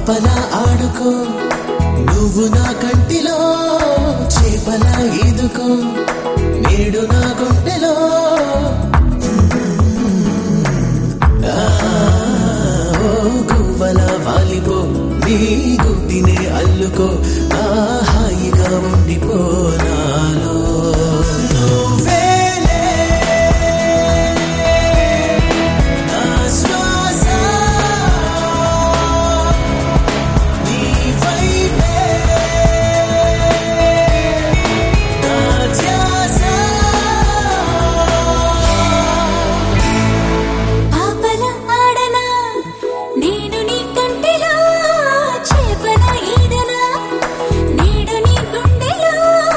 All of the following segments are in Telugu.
పాపలా ఆడుకో నువ్వు నా కంటిలో చేపలా ఈదుకో నేడు నా గుండెలో ఆ, ఓ గువ్వల వాలిపో నీ గుడ్డినే అల్లుకో ఆ హాయిగా ఉండిపో నాలో నువ్వేలే నా శ్వాస నీ వైపే నా ధ్యాస పాపల ఆడనా నేను నీ కంటిలో చేపల ఈదనా నేడు నీ గుండెలో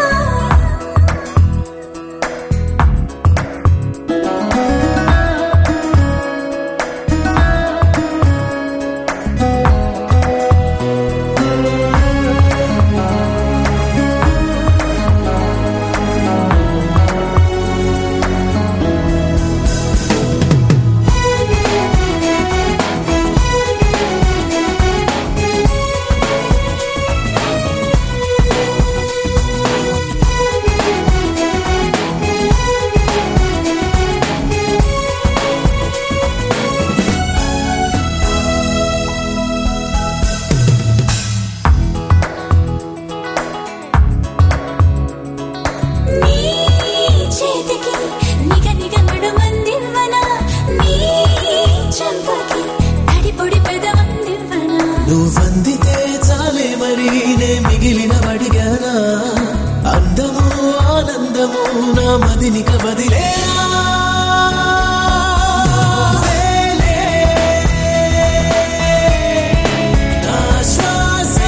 నీ చేతికి నిగ నిగ నడుమందివ్వనా నీ చెంపకి తడి పొడి పెదవందివ్వనా నువ్వందితే చాలే మరి నే మిగిలిన వడిగానా అందము ఆనందము నా మదినిక వదిలేనా వేలే నా శ్వాస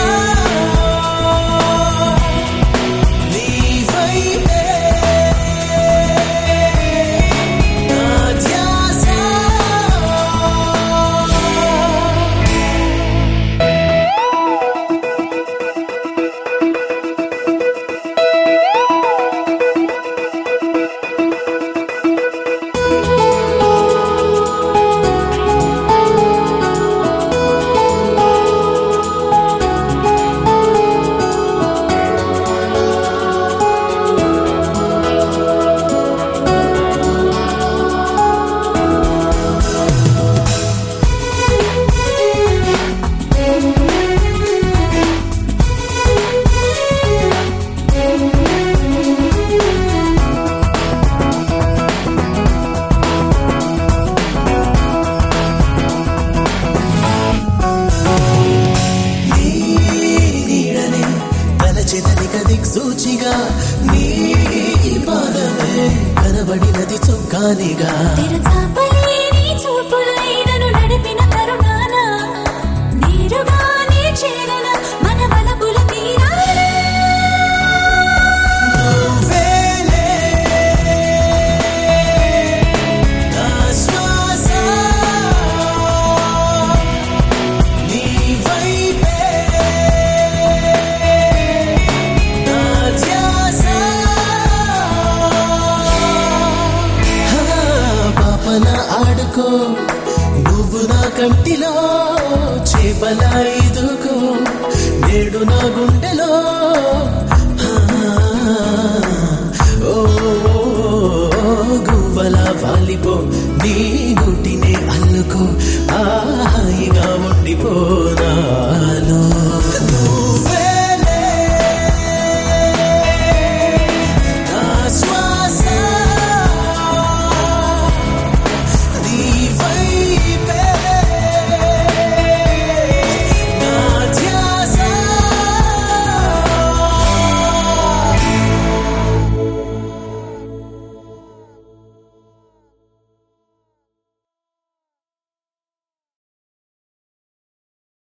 నీ వైపే నా ధ్యాస నీ నీడనే తలచెదలిక దిక్సూచిగా నీ పాదమే కనబడినది చొక్కానిగా తెరచాపలే నీ చూపులై నన్ను నడిపిన కరుణాన నీరుగానే చేరన మన వలపుల తీరాన వేలే నా శ్వాస నీ వైపే నా ధ్యాస హా, పాపన ఆడుకో నువ్వు నా కంటిలో చేపల ఇదుకో నేడు నా గుండెలో హా, ఓ గువ్వల వాలిపో నీ గుటినే అల్లుకో ఆ హాయిగా ఉండిపో